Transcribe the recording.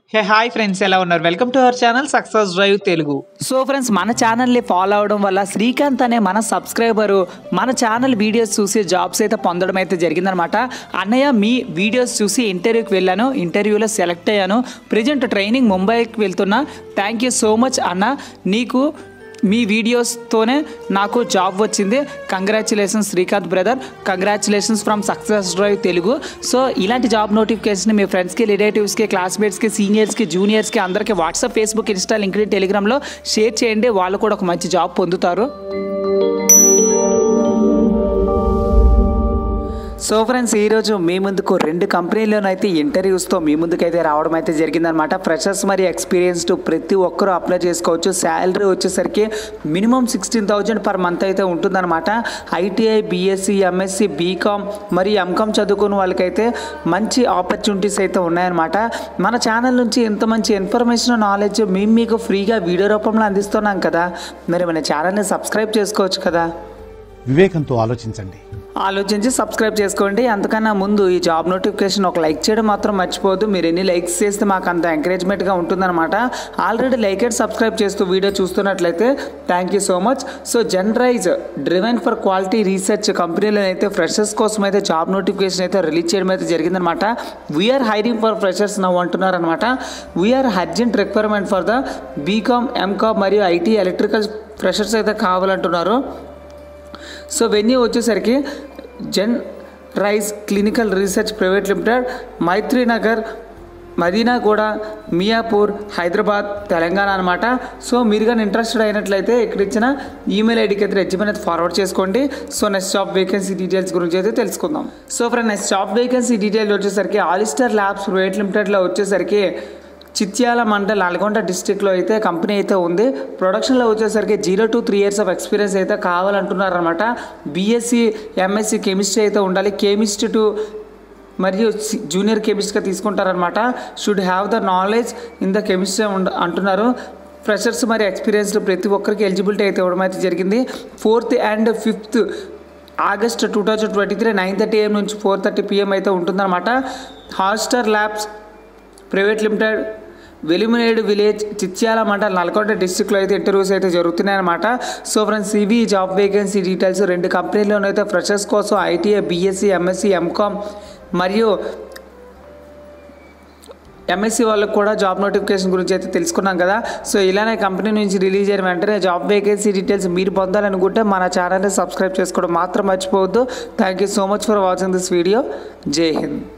hey hi friends ఎలా ఉన్నారు welcome to our channel success drive Telugu so friends మన ఛానల్ని ఫాలో అవడం వల్ల శ్రీకాంత్ అనే మన సబ్స్క్రైబరు మన ఛానల్ వీడియోస్ చూసి జాబ్స్ అయితే పొందడం అయితే జరిగిందనమాట అన్నయ్య మీ వీడియోస్ చూసి ఇంటర్వ్యూకి వెళ్ళాను ఇంటర్వ్యూలో సెలెక్ట్ అయ్యాను ప్రజెంట్ ట్రైనింగ్ ముంబైకి వెళ్తున్నా థ్యాంక్ యూ సో మచ్ అన్న నీకు మీ వీడియోస్తోనే నాకు జాబ్ వచ్చింది congratulations Srikanth brother congratulations from success drive Telugu so ఇలాంటి జాబ్ నోటిఫికేషన్ మీ ఫ్రెండ్స్కి రిలేటివ్స్కి క్లాస్మేట్స్కి సీనియర్స్కి జూనియర్స్కి అందరికీ వాట్సాప్ ఫేస్బుక్ ఇన్స్టా లింక్డ్ టెలిగ్రామ్లో షేర్ చేయండి వాళ్ళు కూడా ఒక మంచి జాబ్ పొందుతారు సో ఫ్రెండ్స్ ఈరోజు మీ ముందుకు రెండు కంపెనీలోనైతే ఇంటర్వ్యూస్తో మీ ముందుకైతే రావడం అయితే జరిగిందనమాట ఫ్రెషర్స్ మరి ఎక్స్పీరియన్స్డ్ ప్రతి ఒక్కరూ అప్లై చేసుకోవచ్చు శాలరీ వచ్చేసరికి minimum sixteen thousand per month అయితే ఉంటుందన్నమాట ఐటీఐ బీఎస్సీ ఎంఎస్సీ బీకామ్ మరి ఎంకామ్ చదువుకున్న వాళ్ళకైతే మంచి ఆపర్చునిటీస్ అయితే ఉన్నాయన్నమాట మన ఛానల్ నుంచి ఇంత మంచి ఇన్ఫర్మేషన్ నాలెడ్జ్ మేము మీకు ఫ్రీగా వీడియో రూపంలో అందిస్తున్నాం కదా మరి మన ఛానల్ని సబ్స్క్రైబ్ చేసుకోవచ్చు కదా వివేకంతో ఆలోచించండి ఆలోచించి సబ్స్క్రైబ్ చేసుకోండి అంతకన్నా ముందు ఈ జాబ్ నోటిఫికేషన్ ఒక లైక్ చేయడం మాత్రం మర్చిపోవద్దు మీరు ఎన్ని లైక్స్ చేస్తే మాకు అంత ఎంకరేజ్మెంట్గా ఉంటుందన్నమాట ఆల్రెడీ లైక్ అండ్ సబ్స్క్రైబ్ చేస్తూ వీడియో చూస్తున్నట్లయితే thank you so much so Genrise driven for quality research కంపెనీలో అయితే ఫ్రెషర్స్ కోసం అయితే జాబ్ నోటిఫికేషన్ అయితే రిలీజ్ చేయడం అయితే జరిగిందనమాట వీఆర్ హైరింగ్ ఫర్ ఫ్రెషర్స్ నవ్వు అంటున్నారనమాట we are urgent requirement for the B Com M Com మరియు ఐటీ ఎలక్ట్రికల్ ఫ్రెషర్స్ అయితే కావాలంటున్నారు సో వెన్యూ వచ్చేసరికి Gen Rise clinical research private limited Maithri Nagar Madinaguda Miyapur Hyderabad Telangana అనమాట సో మీరు కానీ ఇంట్రెస్టెడ్ అయినట్లయితే ఇక్కడ ఇచ్చిన ఈమెయిల్ ఐడికి అయితే రెజ్యూమెన్ అయితే ఫార్వర్డ్ చేసుకోండి so next job vacancy details గురించి అయితే తెలుసుకుందాం so friend next job vacancy detail వచ్చేసరికి ఆలిస్టర్ ల్యాబ్స్ ప్రైవేట్ లిమిటెడ్లో వచ్చేసరికి చిత్యాల మండల్ నల్గొండ డిస్టిక్లో అయితే కంపెనీ అయితే ఉంది ప్రొడక్షన్లో వచ్చేసరికి zero to three years of experience అయితే కావాలంటున్నారనమాట బీఎస్సీ ఎంఎస్సీ కెమిస్ట్రీ అయితే ఉండాలి కెమిస్ట్ టు మరియు జూనియర్ కెమిస్ట్గా తీసుకుంటారనమాట should have the knowledge in the chemistry ఉండ అంటున్నారు ఫ్రెషర్స్ మరి ఎక్స్పీరియన్స్డ్ ప్రతి ఒక్కరికి ఎలిజిబిలిటీ అయితే ఇవ్వడం అయితే జరిగింది fourth and fifth August two thousand twenty three nine thirty AM నుంచి ఫోర్ థర్టీ పిఎం అయితే ఉంటుందన్నమాట హాస్టర్ labs private limited Velimineedu village Chityala mandal Nalgonda డిస్టిక్లో అయితే ఇంటర్వ్యూస్ అయితే జరుగుతున్నాయి అనమాట సో ఫ్రెండ్స్ ఇవి జాబ్ వేకెన్సీ డీటెయిల్స్ రెండు కంపెనీల్లోనైతే ఫ్రెషర్స్ కోసం ఐటీఐ బీఎస్సీ ఎంఎస్సీ ఎంకామ్ మరియు ఎంఎస్సీ వాళ్ళకి కూడా జాబ్ నోటిఫికేషన్ గురించి అయితే తెలుసుకున్నాం కదా సో ఇలానే కంపెనీ నుంచి రిలీజ్ అయిన వెంటనే జాబ్ వేకెన్సీ డీటెయిల్స్ మీరు పొందాలనుకుంటే మన ఛానల్ని సబ్స్క్రైబ్ చేసుకోవడం మాత్రం మర్చిపోవద్దు thank you so much for watching this video జై హింద్